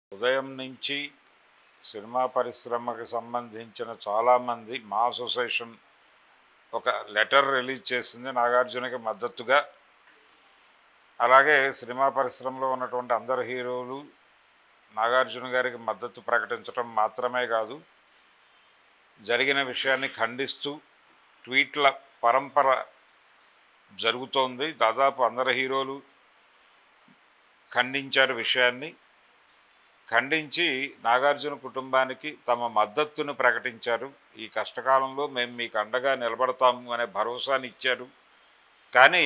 ఉదయం నుంచి సినిమా పరిశ్రమకు సంబంధించిన చాలామంది మా అసోసియేషన్ ఒక లెటర్ రిలీజ్ చేసింది నాగార్జునకి మద్దతుగా అలాగే సినిమా పరిశ్రమలో ఉన్నటువంటి అందరు హీరోలు నాగార్జున గారికి మద్దతు ప్రకటించడం మాత్రమే కాదు జరిగిన విషయాన్ని ఖండిస్తూ ట్వీట్ల పరంపర జరుగుతోంది దాదాపు అందరు హీరోలు ఖండించారు విషయాన్ని ఖండించి నాగార్జున కుటుంబానికి తమ మద్దతును ప్రకటించారు ఈ కష్టకాలంలో మేము మీకు అండగా నిలబడతాము అనే భరోసాని ఇచ్చారు కానీ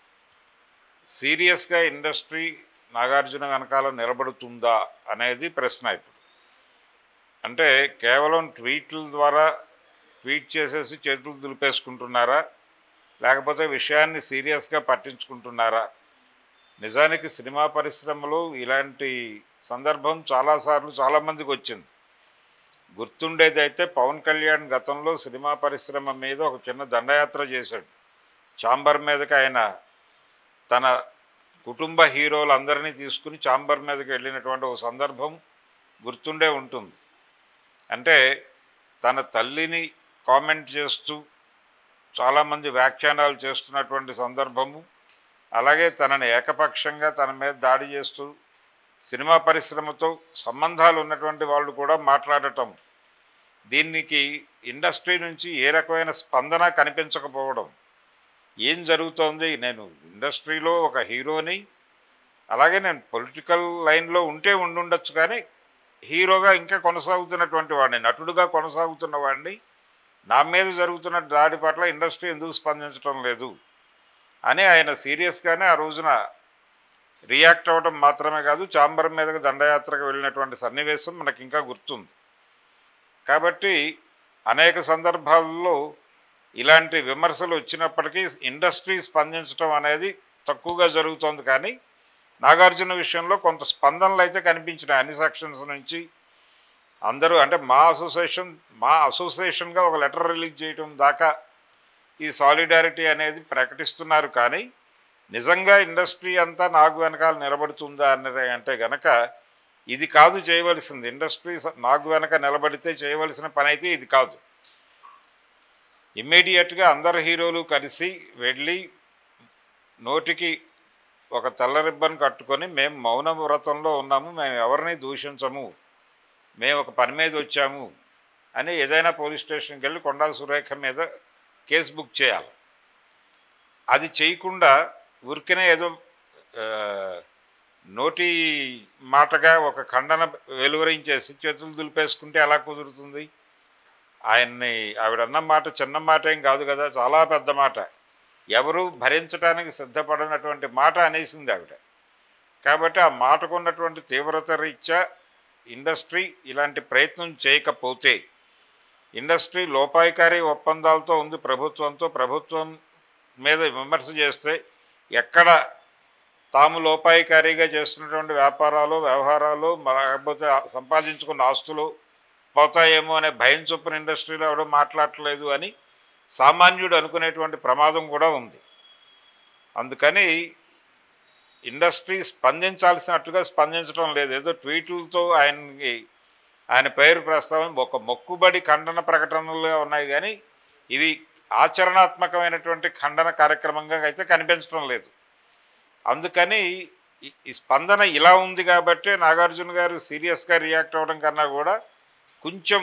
సీరియస్గా ఇండస్ట్రీ నాగార్జున వెనకాల నిలబడుతుందా అనేది ప్రశ్న ఇప్పుడు అంటే కేవలం ట్వీట్ల ద్వారా ట్వీట్ చేసేసి చేతులు దులిపేసుకుంటున్నారా లేకపోతే విషయాన్ని సీరియస్గా పట్టించుకుంటున్నారా నిజానికి సినిమా పరిశ్రమలో ఇలాంటి సందర్భం చాలాసార్లు చాలామందికి వచ్చింది గుర్తుండేది అయితే పవన్ కళ్యాణ్ గతంలో సినిమా పరిశ్రమ మీద ఒక చిన్న దండయాత్ర చేశాడు చాంబర్ మీదకి ఆయన తన కుటుంబ హీరోలందరినీ తీసుకుని చాంబర్ మీదకి వెళ్ళినటువంటి ఒక సందర్భం గుర్తుండే ఉంటుంది అంటే తన తల్లిని కామెంట్ చేస్తూ చాలామంది వ్యాఖ్యానాలు చేస్తున్నటువంటి సందర్భము అలాగే తనని ఏకపక్షంగా తన మీద దాడి చేస్తూ సినిమా పరిశ్రమతో సంబంధాలు ఉన్నటువంటి వాళ్ళు కూడా మాట్లాడటం దీనికి ఇండస్ట్రీ నుంచి ఏ రకమైన స్పందన కనిపించకపోవడం ఏం జరుగుతోంది నేను ఇండస్ట్రీలో ఒక హీరోని అలాగే నేను పొలిటికల్ లైన్లో ఉంటే ఉండుండొచ్చు కానీ హీరోగా ఇంకా కొనసాగుతున్నటువంటి వాడిని నటుడుగా కొనసాగుతున్న వాడిని నా మీద జరుగుతున్న దాడి పట్ల ఇండస్ట్రీ ఎందుకు స్పందించడం లేదు అని ఆయన సీరియస్గానే ఆ రోజున రియాక్ట్ అవ్వడం మాత్రమే కాదు చాంబర్ మీదకి దండయాత్రకు వెళ్ళినటువంటి సన్నివేశం మనకి ఇంకా గుర్తుంది కాబట్టి అనేక సందర్భాల్లో ఇలాంటి విమర్శలు వచ్చినప్పటికీ ఇండస్ట్రీ స్పందించడం అనేది తక్కువగా జరుగుతోంది కానీ నాగార్జున విషయంలో కొంత స్పందనలు అయితే కనిపించినాయి అన్ని సెక్షన్స్ నుంచి అందరూ అంటే మా అసోసియేషన్ మా అసోసియేషన్గా ఒక లెటర్ రిలీజ్ చేయడం దాకా ఈ సాలిడారిటీ అనేది ప్రకటిస్తున్నారు కానీ నిజంగా ఇండస్ట్రీ అంతా నాకు వెనకాల నిలబడుతుందా అన్నది అంటే గనక ఇది కాదు చేయవలసింది ఇండస్ట్రీ స- నాకు వెనక నిలబడితే చేయవలసిన పని అయితే ఇది కాదు ఇమ్మీడియట్గా అందరు హీరోలు కలిసి వెళ్ళి నోటికి ఒక తెల్ల రిబ్బన్ కట్టుకొని మేము మౌన వ్రతంలో ఉన్నాము మేము ఎవరిని దూషించము మేము ఒక పని మీద వచ్చాము అని ఏదైనా పోలీస్ స్టేషన్కి వెళ్ళి కొండా సురేఖ మీద కేసు బుక్ చేయాలి అది చేయకుండా ఊరికనే ఏదో ఆ, నోటి మాటగా ఒక ఖండన వెలువరించేసి చేతులు దులిపేసుకుంటే ఎలా కుదురుతుంది ఆయన్ని ఆవిడన్న మాట చిన్న మాట ఏం కాదు కదా చాలా పెద్ద మాట ఎవరు భరించడానికి సిద్ధపడినటువంటి మాట అనేసింది ఆవిడ కాబట్టి ఆ మాటకు ఉన్నటువంటి తీవ్రత రీత్యా ఇండస్ట్రీ ఇలాంటి ప్రయత్నం చేయకపోతే ఇండస్ట్రీ లోపాయికారి ఒప్పందాలతో ఉంది ప్రభుత్వంతో ప్రభుత్వం మీద విమర్శ చేస్తే ఎక్కడ తాము లోపాయికారిగా చేస్తున్నటువంటి వ్యాపారాలు వ్యవహారాలు మ- లేకపోతే ఆ సంపాదించుకున్న ఆస్తులు పోతాయేమో అనే భయం చొప్పున ఇండస్ట్రీలో ఎవడో మాట్లాడట్లేదు అని సామాన్యుడు అనుకునేటువంటి ప్రమాదం కూడా ఉంది అందుకని ఇండస్ట్రీ స్పందించాల్సినట్టుగా స్పందించడం లేదు ఏదో ట్వీట్లతో ఆయనకి ఆయన పేరు ప్రస్తావన ఒక మొక్కుబడి ఖండన ప్రకటనలుగా ఉన్నాయి కానీ ఇవి ఆచరణాత్మకమైనటువంటి ఖండన కార్యక్రమంగా అయితే కనిపించడం లేదు అందుకని ఈ- ఈ స్పందన ఇలా ఉంది కాబట్టి నాగార్జున గారు సీరియస్గా రియాక్ట్ అవ్వడం కన్నా కూడా కొంచెం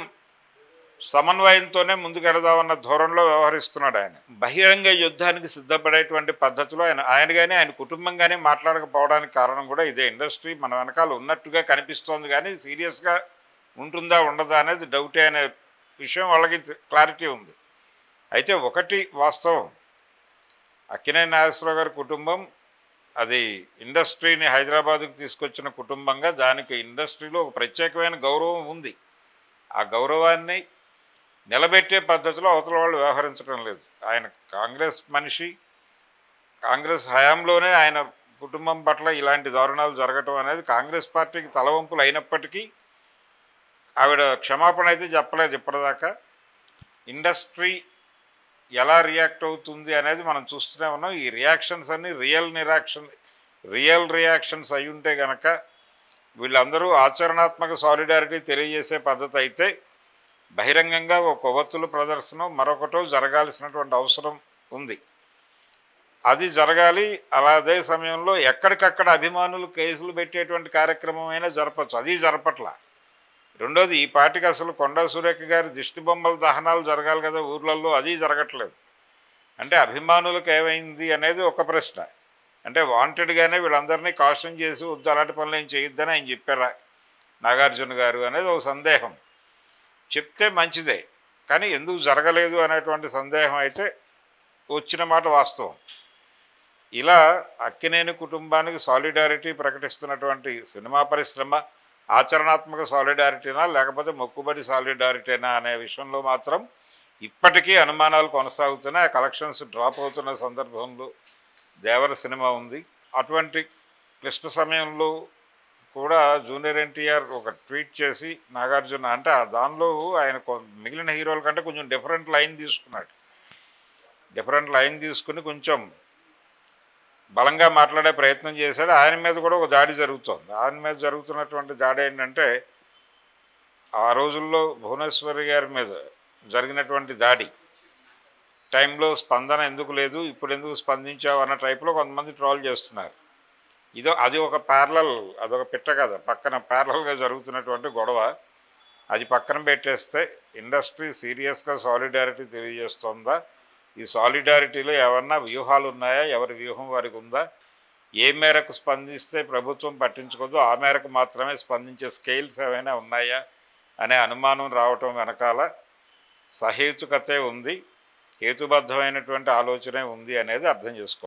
సమన్వయంతోనే ముందుకెడదామన్న ధోరణిలో వ్యవహరిస్తున్నాడు ఆయన బహిరంగ యుద్ధానికి సిద్ధపడేటువంటి పద్ధతిలో ఆయన ఆయన కానీ ఆయన కుటుంబం కానీ మాట్లాడకపోవడానికి కారణం కూడా ఇదే ఇండస్ట్రీ మన వెనకాల ఉన్నట్టుగా కనిపిస్తోంది కానీ సీరియస్గా ఉంటుందా ఉండదా అనేది డౌటే అనే విషయం వాళ్ళకి క్లారిటీ ఉంది అయితే ఒకటి వాస్తవం అక్కినే నాగేశ్వరరావు గారి కుటుంబం అది ఇండస్ట్రీని హైదరాబాద్కు తీసుకొచ్చిన కుటుంబంగా దానికి ఇండస్ట్రీలో ఒక ప్రత్యేకమైన గౌరవం ఉంది ఆ గౌరవాన్ని నిలబెట్టే పద్ధతిలో అవతల వాళ్ళు వ్యవహరించడం లేదు ఆయన కాంగ్రెస్ మనిషి కాంగ్రెస్ హయాంలోనే ఆయన కుటుంబం పట్ల ఇలాంటి దారుణాలు జరగటం అనేది కాంగ్రెస్ పార్టీకి తలవంపులు అయినప్పటికీ ఆవిడ క్షమాపణ అయితే చెప్పలేదు ఇప్పటిదాకా ఇండస్ట్రీ ఎలా రియాక్ట్ అవుతుంది అనేది మనం చూస్తూనే ఉన్నాం ఈ రియాక్షన్స్ అన్ని రియల్ నిరాక్షన్ రియల్ రియాక్షన్స్ అయి ఉంటే గనక వీళ్ళందరూ ఆచరణాత్మక సాలిడారిటీ తెలియజేసే పద్ధతి అయితే బహిరంగంగా ఒక కొవ్వొత్తుల ప్రదర్శన మరొకటో జరగాల్సినటువంటి అవసరం ఉంది అది జరగాలి అలా అదే సమయంలో ఎక్కడికక్కడ అభిమానులు కేసులు పెట్టేటువంటి కార్యక్రమం అయినా జరపచ్చు అది జరపట్ల రెండోది ఈ పార్టీకి అసలు కొండా సురేఖ గారి దిష్టి బొమ్మల దహనాలు జరగాలి కదా ఊర్లలో అది జరగట్లేదు అంటే అభిమానులకు ఏమైంది అనేది ఒక ప్రశ్న అంటే వాంటెడ్గానే వీళ్ళందరినీ కాషన్ చేసి వద్దు అలాంటి పనులు ఏం చేయొద్దని ఆయన చెప్పారా నాగార్జున గారు అనేది ఒక సందేహం చెప్తే మంచిదే కానీ ఎందుకు జరగలేదు అనేటువంటి సందేహం అయితే వచ్చిన మాట వాస్తవం ఇలా అక్కినేని కుటుంబానికి సాలిడారిటీ ప్రకటిస్తున్నటువంటి సినిమా పరిశ్రమ ఆచరణాత్మక సాలిడారిటీనా లేకపోతే మొక్కుబడి సాలిడారిటీనా అనే విషయంలో మాత్రం ఇప్పటికీ అనుమానాలు కొనసాగుతున్నాయి ఆ కలెక్షన్స్ డ్రాప్ అవుతున్న సందర్భంలో దేవర సినిమా ఉంది అటువంటి క్లిష్ట సమయంలో కూడా జూనియర్ ఎన్టీఆర్ ఒక ట్వీట్ చేసి నాగార్జున అంటే ఆ దానిలో ఆయన కొ- మిగిలిన హీరోల కంటే కొంచెం డిఫరెంట్ లైన్ తీసుకున్నాడు డిఫరెంట్ లైన్ తీసుకుని కొంచెం బలంగా మాట్లాడే ప్రయత్నం చేశాడు ఆయన మీద కూడా ఒక దాడి జరుగుతోంది ఆయన మీద జరుగుతున్నటువంటి దాడి ఏంటంటే ఆ రోజుల్లో భువనేశ్వరి గారి మీద జరిగినటువంటి దాడి టైంలో స్పందన ఎందుకు లేదు ఇప్పుడు ఎందుకు స్పందించావు అన్న టైప్లో కొంతమంది ట్రోల్ చేస్తున్నారు ఇదో అది ఒక ప్యారలల్ అదొక పిట్ట కథ పక్కన ప్యారలల్గా జరుగుతున్నటువంటి గొడవ అది పక్కన పెట్టేస్తే ఇండస్ట్రీ సీరియస్గా సాలిడారిటీ తెలియజేస్తోందా ఈ సాలిడారిటీలో ఏమన్నా వ్యూహాలు ఉన్నాయా ఎవరి వ్యూహం వారికి ఉందా ఏ మేరకు స్పందిస్తే ప్రభుత్వం పట్టించుకోదు ఆ మేరకు మాత్రమే స్పందించే స్కేల్స్ ఏమైనా ఉన్నాయా అనే అనుమానం రావటం వెనకాల సహేతుకతే ఉంది హేతుబద్ధమైనటువంటి ఆలోచనే ఉంది అనేది అర్థం చేసుకోవాలి